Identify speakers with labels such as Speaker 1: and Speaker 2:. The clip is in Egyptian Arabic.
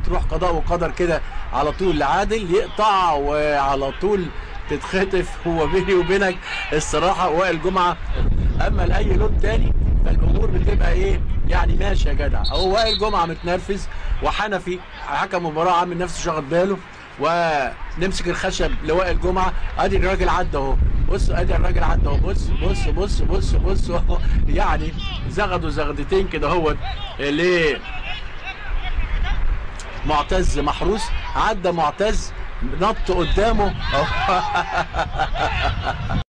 Speaker 1: تروح قضاء وقدر كده على طول لعادل يقطع وعلى طول تتخطف هو بيني وبينك الصراحه وائل جمعه اما لاي لون تاني فالامور بتبقى ايه يعني ماشي يا جدع هو وائل جمعه متنرفز وحنفي حكم المباراه عامل نفسه شاغل باله ونمسك الخشب لوائل جمعه ادي الراجل عدى اهو بص ادي الراجل عدى اهو بص بص بص بص بص أهو. يعني زغدوا زغدتين كده هو ليه معتز محروس عدى معتز نط قدامه